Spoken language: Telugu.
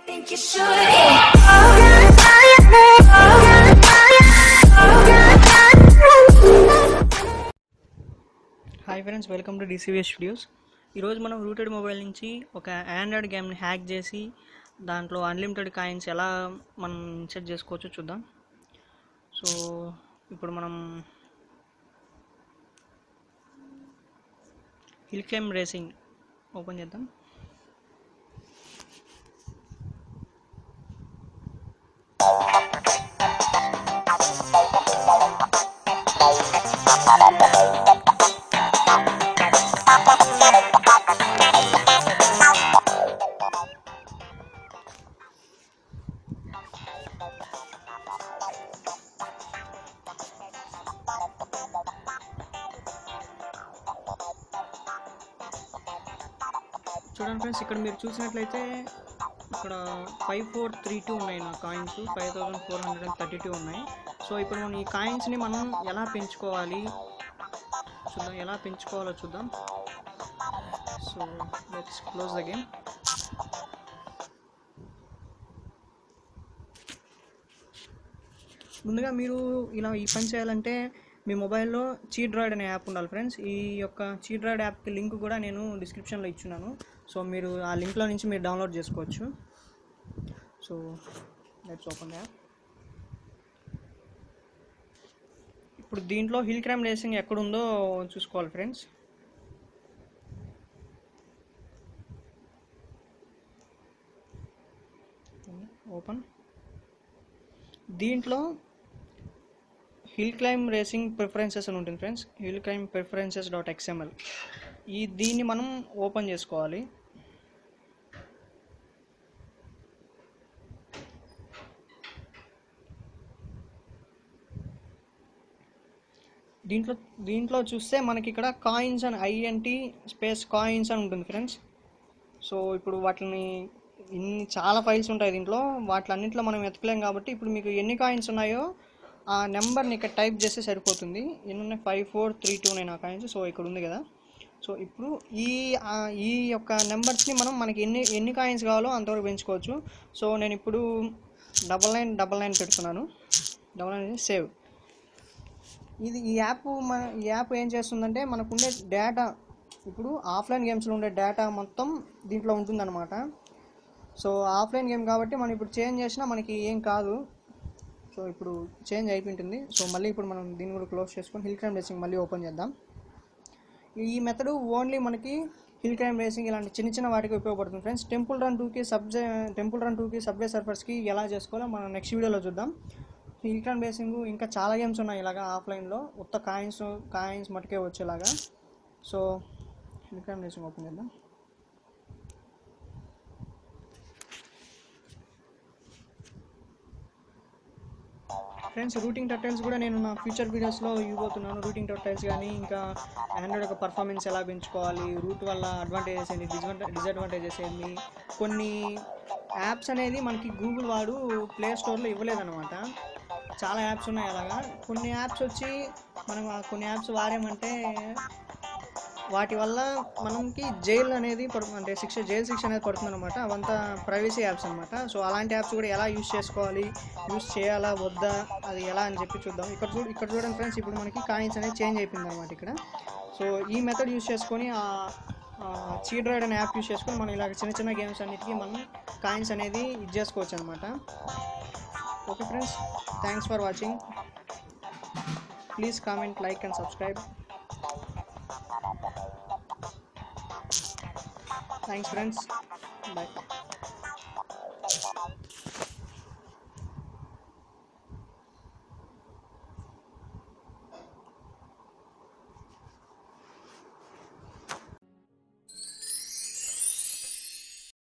think you should. Hi friends welcome to DCVS studios ఈరోజు మనం రూటెడ్ మొబైల్ నుంచి ఒక ఆండ్రాయిడ్ గేమ్ని హ్యాక్ చేసి దాంట్లో అన్లిమిటెడ్ కాయిన్స్ ఎలా మనం ఇన్సెట్ చేసుకోవచ్చో చూద్దాం సో ఇప్పుడు మనం హిల్ క్లైమ్ రేసింగ్ ఓపెన్ చేద్దాం చూడండి ఫ్రెండ్స్ ఇక్కడ మీరు చూసినట్లయితే ఇక్కడ ఫైవ్ ఫోర్ త్రీ టూ ఉన్నాయి నా coins five thousand four hundred and thirty two ఉన్నాయి సో ఇప్పుడు మనం ఈ కాయిన్స్ని మనం ఎలా పెంచుకోవాలి చూద్దాం ఎలా పెంచుకోవాలో చూద్దాం so let's close the game ముందుగా మీరు ఇలా ఈ పని చేయాలంటే మీ మొబైల్లో చీట్ డ్రాయిడ్ అనే యాప్ ఉండాలి ఫ్రెండ్స్ ఈ యొక్క చీట్ డ్రాయిడ్ యాప్కి లింక్ కూడా నేను డిస్క్రిప్షన్లో ఇచ్చున్నాను సో మీరు ఆ లింక్లో నుంచి మీరు డౌన్లోడ్ చేసుకోవచ్చు సో లెట్స్ ఓపెన్ యాప్ ఇప్పుడు దీంట్లో హిల్ క్రైమ్ రేసింగ్ ఎక్కడుందో చూసుకోవాలి ఫ్రెండ్స్ ఓపెన్ దీంట్లో హిల్ క్లైమ్ రేసింగ్ ప్రిఫరెన్సెస్ అని ఉంటుంది friends hill climb preferences dot XML ఈ దీన్ని మనం ఓపెన్ చేసుకోవాలి దీంట్లో దీంట్లో చూస్తే మనకి ఇక్కడ కాయిన్స్ అని ఐఎన్టీ స్పేస్ కాయిన్స్ అని ఉంటుంది ఫ్రెండ్స్ సో ఇప్పుడు వాటిని ఇన్ని చాలా ఫైల్స్ ఉంటాయి దీంట్లో వాటిలన్నింటిలో మనం వెతకలేం కాబట్టి ఇప్పుడు మీకు ఎన్ని కాయిన్స్ ఉన్నాయో ఆ నెంబర్ని ఇక్కడ టైప్ చేస్తే సరిపోతుంది ఎన్ని ఉన్నాయి five four three two nine ఆ కాయిన్స్ సో ఇక్కడ ఉంది కదా సో ఇప్పుడు ఈ ఆ, ఈ యొక్క నెంబర్స్ని మనం మనకి ఎన్ని ఎన్ని కాయిన్స్ కావాలో అంతవరకు పెంచుకోవచ్చు సో నేను ఇప్పుడు డబల్ నైన్ డబల్ నైన్ పెడుతున్నాను డబల్ నైన్ సేవ్ ఇది ఈ యాప్ మన ఈ యాప్ ఏం చేస్తుందంటే మనకుండే డేటా ఇప్పుడు ఆఫ్లైన్ గేమ్స్లో ఉండే డేటా మొత్తం దీంట్లో ఉంటుందన్నమాట సో ఆఫ్లైన్ గేమ్ కాబట్టి మనం ఇప్పుడు చేంజ్ చేసినా మనకి ఏం కాదు సో ఇప్పుడు చేంజ్ అయిపోయింటుంది సో మళ్ళీ ఇప్పుడు మనం దీన్ని కూడా క్లోజ్ చేసుకొని హిల్ క్రైమ్ రేసింగ్ మళ్ళీ ఓపెన్ చేద్దాం ఈ మెథడ్ ఓన్లీ మనకి హిల్ క్రైమ్ రేసింగ్ ఇలాంటి చిన్న చిన్న వాటికి ఉపయోగపడుతుంది ఫ్రెండ్స్ టెంపుల్ రన్ టూకి సబ్జే టెంపుల్ రన్ టూకి సబ్వే సర్ఫర్స్కి ఎలా చేసుకోవాలో మనం నెక్స్ట్ వీడియోలో చూద్దాం హిల్ క్రైమ్ రేసింగ్ ఇంకా చాలా గేమ్స్ ఉన్నాయి ఇలాగా ఆఫ్లైన్లో ఉత్త కాయిన్స్ కాయిన్స్ మటుకే వచ్చేలాగా so hill crime racing open చేద్దాం ఫ్రెండ్స్ రూటింగ్ టర్టైల్స్ కూడా నేను నా ఫ్యూచర్ వీడియోస్లో ఇవ్వబోతున్నాను రూటింగ్ టర్టైల్స్ కానీ ఇంకా ఆండ్రాయిడ్ యొక్క పర్ఫార్మెన్స్ ఎలా పెంచుకోవాలి రూట్ వల్ల అడ్వాంటేజెస్ ఏంటి డిస్అడ్వా డిసడ్వాంటేజెస్ ఏంటి కొన్ని యాప్స్ అనేది మనకి గూగుల్ వాడు ప్లే స్టోర్లో ఇవ్వలేదన్నమాట చాలా యాప్స్ ఉన్నాయి అలాగా కొన్ని యాప్స్ వచ్చి మనం ఆ కొన్ని యాప్స్ వాడామంటే వాటి వల్ల మనకి జైలు అనేది పడు అంటే శిక్ష జైలు శిక్ష అనేది పడుతుంది అనమాట అవంతా ప్రైవసీ యాప్స్ అనమాట సో అలాంటి యాప్స్ కూడా ఎలా యూస్ చేసుకోవాలి యూస్ చేయాలా వద్దా అది ఎలా అని చెప్పి చూద్దాం ఇక్కడ చూడ ఇక్కడ చూడండి ఫ్రెండ్స్ ఇప్పుడు మనకి కాయిన్స్ అనేది చేంజ్ అయిపోయింది అనమాట ఇక్కడ సో ఈ మెథడ్ యూస్ చేసుకొని చీట్ రైడ్ అనే యాప్ యూస్ చేసుకొని మనం ఇలాగ చిన్న చిన్న గేమ్స్ అన్నిటికీ మనం కాయిన్స్ అనేది ఇది చేసుకోవచ్చు అనమాట okay friends thanks for watching please comment like and subscribe thanks friends bye